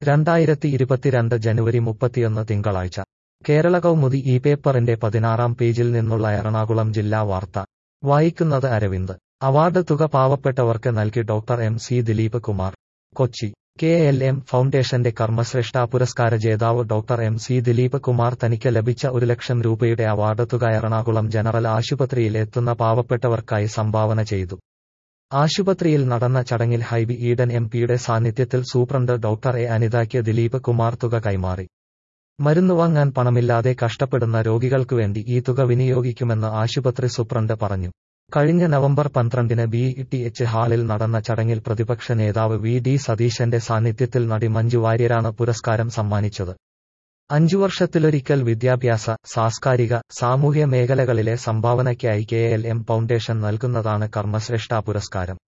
രണ്ടായിരത്തി ഇരുപത്തിരണ്ട് ജനുവരി മുപ്പത്തിയൊന്ന് തിങ്കളാഴ്ച കേരള കൗമുദി ഈ പേപ്പറിന്റെ പതിനാറാം പേജിൽ നിന്നുള്ള എറണാകുളം ജില്ലാ വാർത്ത വായിക്കുന്നത് അരവിന്ദ് അവാർഡ് തുക പാവപ്പെട്ടവർക്ക് നൽകി doctor M C Dileep Kumar Kochi K L M ഫൗണ്ടേഷന്റെ കർമ്മശ്രേഷ്ഠ പുരസ്കാര ജേതാവ് doctor M C Dileep Kumar തനിക്ക് ലഭിച്ച ഒരു ലക്ഷം രൂപയുടെ അവാർഡ് തുക എറണാകുളം ജനറൽ ആശുപത്രിയിൽ എത്തുന്ന പാവപ്പെട്ടവർക്കായി സംഭാവന ചെയ്തു ആശുപത്രിയിൽ നടന്ന ചടങ്ങിൽ ഹൈബി ഈഡൻ എം പിയുടെ സാന്നിധ്യത്തിൽ സൂപ്രണ്ട് ഡോക്ടർ എ അനിതയ്ക്ക് ദിലീപ് കുമാർ തുക കൈമാറി മരുന്നുവാങ്ങാൻ പണമില്ലാതെ കഷ്ടപ്പെടുന്ന രോഗികൾക്കുവേണ്ടി ഈ തുക വിനിയോഗിക്കുമെന്ന് ആശുപത്രി സൂപ്രണ്ട് പറഞ്ഞു കഴിഞ്ഞ നവംബർ പന്ത്രണ്ടിന് ബി ടി എച്ച് ഹാളിൽ നടന്ന ചടങ്ങിൽ പ്രതിപക്ഷ നേതാവ് വി ഡി സതീശന്റെ സാന്നിധ്യത്തിൽ നടി മഞ്ജു വാര്യരാണ് പുരസ്കാരം സമ്മാനിച്ചത് അഞ്ചു വർഷത്തിലൊരിക്കൽ വിദ്യാഭ്യാസ സാംസ്കാരിക സാമൂഹ്യ മേഖലകളിലെ സംഭാവനയ്ക്കായി കെ എൽ എം ഫൗണ്ടേഷൻ നൽകുന്നതാണ് കർമ്മശ്രേഷ്ഠ പുരസ്കാരം